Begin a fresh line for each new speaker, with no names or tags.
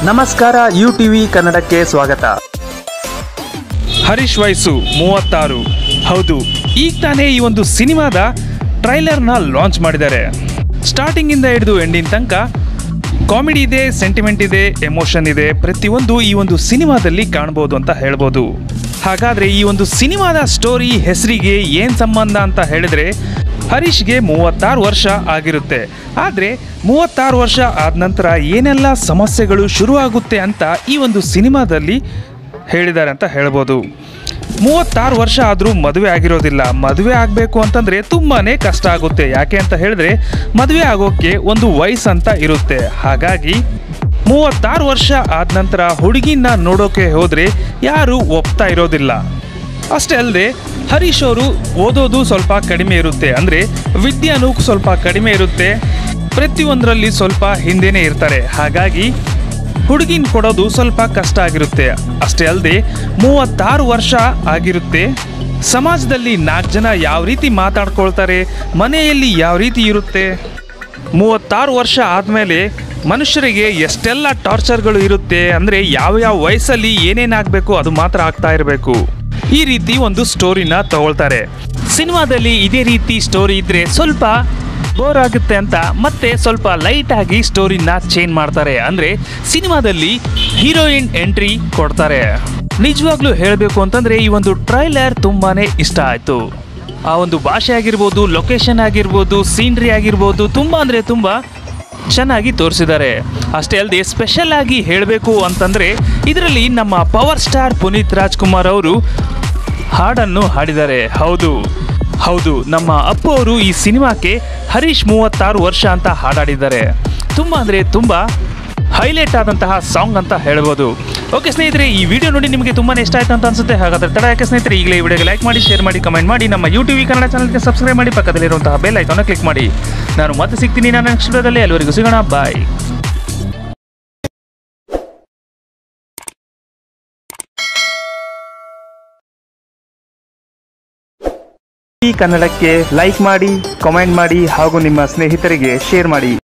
ನಮಸ್ಕಾರ you TV ಕನ್ನಡಕ್ಕೆ ಸ್ವಾಗತ
ಹರೀಶ್ ವಯಸ್ಸು ಮೂವತ್ತಾರು ಹೌದು ಈಗ ತಾನೇ ಈ ಒಂದು ಸಿನಿಮಾದ ಟ್ರೈಲರ್ನ ಲಾಂಚ್ ಮಾಡಿದ್ದಾರೆ ಸ್ಟಾರ್ಟಿಂಗಿಂದ ಹಿಡಿದು ಎಂಡಿನ ತನಕ ಕಾಮಿಡಿ ಇದೆ ಸೆಂಟಿಮೆಂಟ್ ಇದೆ ಎಮೋಷನ್ ಇದೆ ಪ್ರತಿಯೊಂದು ಈ ಒಂದು ಸಿನಿಮಾದಲ್ಲಿ ಕಾಣ್ಬೋದು ಅಂತ ಹೇಳ್ಬೋದು ಹಾಗಾದರೆ ಈ ಒಂದು ಸಿನಿಮಾದ ಸ್ಟೋರಿ ಹೆಸರಿಗೆ ಏನು ಸಂಬಂಧ ಅಂತ ಹೇಳಿದ್ರೆ ಹರೀಶ್ಗೆ ಮೂವತ್ತಾರು ವರ್ಷ ಆಗಿರುತ್ತೆ ಆದರೆ ಮೂವತ್ತಾರು ವರ್ಷ ಆದ ನಂತರ ಏನೆಲ್ಲ ಸಮಸ್ಯೆಗಳು ಶುರುವಾಗುತ್ತೆ ಅಂತ ಈ ಒಂದು ಸಿನಿಮಾದಲ್ಲಿ ಹೇಳಿದ್ದಾರೆ ಅಂತ ಹೇಳ್ಬೋದು ಮೂವತ್ತಾರು ವರ್ಷ ಆದರೂ ಮದುವೆ ಆಗಿರೋದಿಲ್ಲ ಮದುವೆ ಆಗಬೇಕು ಅಂತಂದರೆ ತುಂಬಾ ಕಷ್ಟ ಆಗುತ್ತೆ ಯಾಕೆ ಅಂತ ಹೇಳಿದ್ರೆ ಮದುವೆ ಆಗೋಕ್ಕೆ ಒಂದು ವಯಸ್ಸು ಅಂತ ಇರುತ್ತೆ ಹಾಗಾಗಿ ಮೂವತ್ತಾರು ವರ್ಷ ಆದ ನಂತರ ಹುಡುಗಿನ ನೋಡೋಕೆ ಹೋದರೆ ಯಾರು ಒಪ್ತಾ ಇರೋದಿಲ್ಲ ಅಷ್ಟೇ ಅಲ್ಲದೆ ಹರೀಶ್ ಅವರು ಓದೋದು ಸ್ವಲ್ಪ ಕಡಿಮೆ ಇರುತ್ತೆ ಅಂದರೆ ವಿದ್ಯಾನು ಸ್ವಲ್ಪ ಕಡಿಮೆ ಇರುತ್ತೆ ಪ್ರತಿಯೊಂದರಲ್ಲಿ ಸ್ವಲ್ಪ ಹಿಂದೆನೇ ಇರ್ತಾರೆ ಹಾಗಾಗಿ ಹುಡುಗಿನ ಕೊಡೋದು ಸ್ವಲ್ಪ ಕಷ್ಟ ಆಗಿರುತ್ತೆ ಅಷ್ಟೇ ಅಲ್ಲದೆ ಮೂವತ್ತಾರು ವರ್ಷ ಆಗಿರುತ್ತೆ ಸಮಾಜದಲ್ಲಿ ನಾಲ್ಕು ಜನ ಯಾವ ರೀತಿ ಮಾತಾಡ್ಕೊಳ್ತಾರೆ ಮನೆಯಲ್ಲಿ ಯಾವ ರೀತಿ ಇರುತ್ತೆ ಮೂವತ್ತಾರು ವರ್ಷ ಆದಮೇಲೆ ಮನುಷ್ಯರಿಗೆ ಎಷ್ಟೆಲ್ಲ ಟಾರ್ಚರ್ಗಳು ಇರುತ್ತೆ ಅಂದರೆ ಯಾವ ಯಾವ ವಯಸ್ಸಲ್ಲಿ ಏನೇನಾಗಬೇಕು ಅದು ಮಾತ್ರ ಆಗ್ತಾ ಇರಬೇಕು ಈ ರೀತಿ ಒಂದು ಸ್ಟೋರಿನ ತಗೊಳ್ತಾರೆ ಸಿನಿಮಾದಲ್ಲಿ ಇದೇ ರೀತಿ ಸ್ಟೋರಿ ಇದ್ರೆ ಸ್ವಲ್ಪ ಬೋರ್ ಆಗುತ್ತೆ ಅಂತ ಮತ್ತೆ ಸ್ವಲ್ಪ ಲೈಟ್ ಆಗಿ ಸ್ಟೋರಿನ ಚೇಂಜ್ ಮಾಡ್ತಾರೆ ಅಂದ್ರೆ ಸಿನಿಮಾದಲ್ಲಿ ಹೀರೋಯಿನ್ ಎಂಟ್ರಿ ಕೊಡ್ತಾರೆ ನಿಜವಾಗ್ಲೂ ಹೇಳಬೇಕು ಅಂತಂದ್ರೆ ಈ ಒಂದು ಟ್ರೈಲರ್ ತುಂಬಾನೇ ಇಷ್ಟ ಆಯ್ತು ಆ ಒಂದು ಭಾಷೆ ಆಗಿರ್ಬೋದು ಲೊಕೇಶನ್ ಆಗಿರ್ಬೋದು ಸೀನ್ರಿ ಆಗಿರ್ಬೋದು ತುಂಬ ಅಂದರೆ ತುಂಬ ಚೆನ್ನಾಗಿ ತೋರಿಸಿದ್ದಾರೆ ಅಷ್ಟೇ ಅಲ್ಲದೆ ಸ್ಪೆಷಲ್ ಆಗಿ ಹೇಳಬೇಕು ಅಂತಂದರೆ ಇದರಲ್ಲಿ ನಮ್ಮ ಪವರ್ ಸ್ಟಾರ್ ಪುನೀತ್ ರಾಜ್ಕುಮಾರ್ ಅವರು ಹಾಡನ್ನು ಹಾಡಿದ್ದಾರೆ ಹೌದು ಹೌದು ನಮ್ಮ ಅಪ್ಪು ಅವರು ಈ ಸಿನಿಮಾಕ್ಕೆ ಹರೀಶ್ ಮೂವತ್ತಾರು ವರ್ಷ ಅಂತ ಹಾಡಾಡಿದ್ದಾರೆ ತುಂಬ ಅಂದರೆ ತುಂಬ ಹೈಲೈಟ್ ಆದಂತಹ ಸಾಂಗ್ ಅಂತ ಹೇಳ್ಬೋದು ಓಕೆ ಸ್ನೇಹಿತರೆ ಈ ವಿಡಿಯೋ ನೋಡಿ ನಿಮಗೆ ತುಂಬಾ ಇಷ್ಟ ಆಯ್ತು ಅಂತ ಅನ್ಸುತ್ತೆ ಹಾಗಾದ್ರೆ ತಡ ಯಾಕೆ ಸ್ನೇಹಿತರೆ ಈಗಲೇ ಈ ವಿಡಿಯೋಗೆ ಲೈಕ್ ಮಾಡಿ ಶೇರ್ ಮಾಡಿ ಕಮೆಂಟ್ ಮಾಡಿ ನಮ್ಮ ಯೂಟ್ಯೂಬ್ ಕನ್ನಡ ಚಾನಲ್ಗೆ ಸಬ್ಸ್ಕ್ರೈಬ್ ಮಾಡಿ ಪಕ್ಕದಲ್ಲಿರುವಂತಹ ಬೆಲ್ ಐಕಾನ ಕ್ಲಿಕ್ ಮಾಡಿ ನಾನು ಮತ್ತೆ ಸಿಗ್ತೀನಿ ನಾನು ನೆಕ್ಸ್ಟ್ ವಿಡಿಯೋದಲ್ಲಿ ಅಲ್ಲಿವರೆಗೂ ಸಿಗೋಣ ಬಾಯ್
ಈ ಕನ್ನಡಕ್ಕೆ ಲೈಕ್ ಮಾಡಿ ಕಾಮೆಂಟ್ ಮಾಡಿ ಹಾಗೂ ನಿಮ್ಮ ಸ್ನೇಹಿತರಿಗೆ ಶೇರ್ ಮಾಡಿ